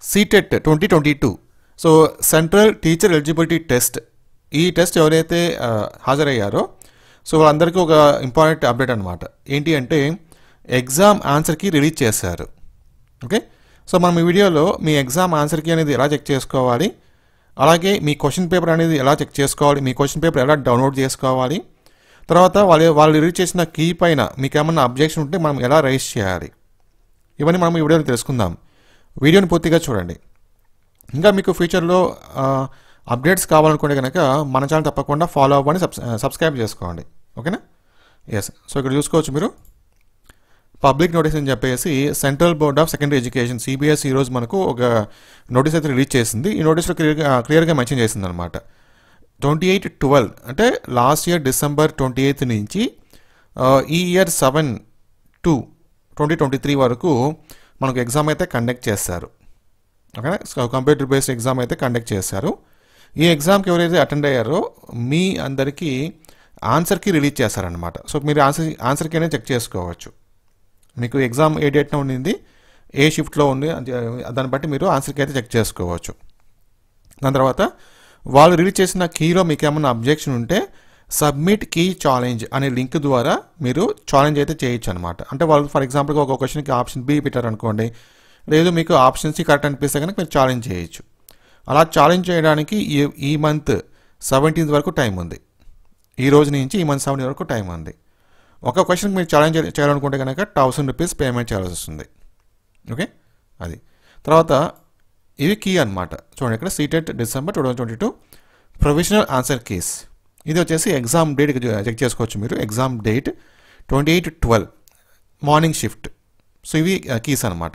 CTET twenty twenty two so central teacher eligibility test ఈ test ఎవరైతే ఆ, హాజరయ్యారో so వాళ్ళందరికీ ఒక ఇంపార్టెంట్ అప్డేట్ అనమాట ఏంటి అంటే ఎగ్జామ్ ఆన్సర్కి రిలీజ్ చేశారు ఓకే సో మనం ఈ వీడియోలో మీ ఎగ్జామ్ ఆన్సర్కి అనేది ఎలా చెక్ చేసుకోవాలి అలాగే మీ క్వశ్చన్ పేపర్ అనేది ఎలా చెక్ చేసుకోవాలి మీ క్వశ్చన్ పేపర్ ఎలా డౌన్లోడ్ చేసుకోవాలి తర్వాత వాళ్ళు వాళ్ళు రిలీజ్ చేసిన కీ పైన మీకు ఏమన్నా అబ్జెక్షన్ ఉంటే మనం ఎలా రైజ్ చేయాలి ఇవన్నీ మనం ఈ వీడియోలో తెలుసుకుందాం వీడియోని పూర్తిగా చూడండి ఇంకా మీకు ఫ్యూచర్లో అప్డేట్స్ కావాలనుకుంటే కనుక మన ఛానల్ తప్పకుండా ఫాలో అవ్వండి సబ్స్ సబ్స్క్రైబ్ చేసుకోండి ఓకేనా ఎస్ సో ఇక్కడ చూసుకోవచ్చు మీరు పబ్లిక్ నోటీస్ అని చెప్పేసి central board of secondary education CBSE ఈరోజు మనకు ఒక నోటీస్ అయితే రిలీజ్ చేసింది ఈ నోటీస్లో క్లియర్గా క్లియర్గా మెన్షన్ చేసింది అనమాట ట్వంటీ ఎయిట్ ట్వెల్వ్ అంటే last year December twenty eighth నుంచి ఆ, ఈ year seven two twenty twenty three వరకు మనకు ఎగ్జామ్ అయితే కండక్ట్ చేస్తారు ఓకేనా సో కంప్యూటర్ బేస్డ్ ఎగ్జామ్ అయితే కండక్ట్ చేశారు ఈ ఎగ్జామ్కి ఎవరైతే అటెండ్ అయ్యారో మీ అందరికీ ఆన్సర్కి రిలీజ్ చేస్తారనమాట సో మీరు ఆన్సర్ ఆన్సర్కి అనేది చెక్ చేసుకోవచ్చు మీకు ఎగ్జామ్ ఏ డేట్న ఉండింది ఏ షిఫ్ట్లో ఉంది అది- దాన్ని బట్టి మీరు ఆన్సర్కి అయితే చెక్ చేసుకోవచ్చు దాని తర్వాత వాళ్ళు రిలీజ్ చేసిన కీలో మీకు ఏమన్నా అబ్జెక్షన్ ఉంటే సబ్మిట్ కీ ఛాలెంజ్ అనే లింక్ ద్వారా మీరు ఛాలెంజ్ అయితే చేయొచ్చు అనమాట అంటే వాళ్ళు ఫర్ ఎగ్జాంపుల్గా ఒక క్వశ్చన్కి ఆప్షన్ బి పెట్టారనుకోండి లేదు మీకు ఆప్షన్ సి కరెక్ట్ అనిపిస్తే కనుక మీరు ఛాలెంజ్ చేయొచ్చు అలా ఛాలెంజ్ చేయడానికి ఈ ఈ మంత్ సెవెంటీన్త్ వరకు టైం ఉంది ఈ రోజు నుంచి ఈ మంత్ సెవెంటీన్ వరకు టైం ఉంది ఒక క్వశ్చన్కి మీరు ఛాలెంజ్ చేయాలనుకుంటే కనుక థౌసండ్ రూపీస్ పేమెంట్ చేయాల్సి వస్తుంది ఓకే అది తర్వాత ఇవి కీ అనమాట చూడండి ఇక్కడ CTET December two thousand twenty two provisional answer keys ఇది వచ్చేసి ఎగ్జామ్ డేట్ చెక్ చేసుకోవచ్చు మీరు exam date twenty eight twelve morning shift so ఇవి కీస్ అనమాట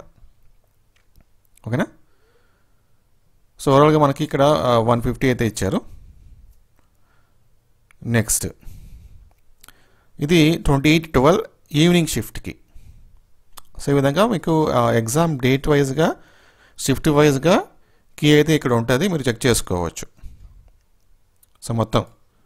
ఓకేనా సో ఓవరాల్గా మనకి ఇక్కడ వన్ ఫిఫ్టీ అయితే ఇచ్చారు నెక్స్ట్ ఇది ట్వంటీ ఎయిట్ ట్వెల్వ్ ఈవినింగ్ షిఫ్ట్కి సో ఈ విధంగా మీకు ఎగ్జామ్ డేట్ వైజ్గా షిఫ్ట్ వైజ్గా కీ అయితే ఇక్కడ ఉంటుంది మీరు చెక్ చేసుకోవచ్చు సో మొత్తం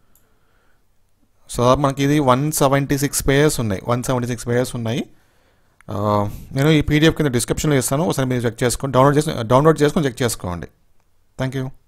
సో మనకి ఇది వన్ సెవెంటీ సిక్స్ పేయర్స్ ఉన్నాయి వన్ సెవెంటీ సిక్స్ పేయర్స్ ఉన్నాయి ఆ, నేను ఈ పీడిఎఫ్ కింద డిస్క్రిప్షన్లో ఇస్తాను ఒకసారి మీరు చెక్ చేసుకొని డౌన్లోడ్ చేసి డౌన్లోడ్ చేసుకొని చెక్ చేసుకోండి థ్యాంక్ యూ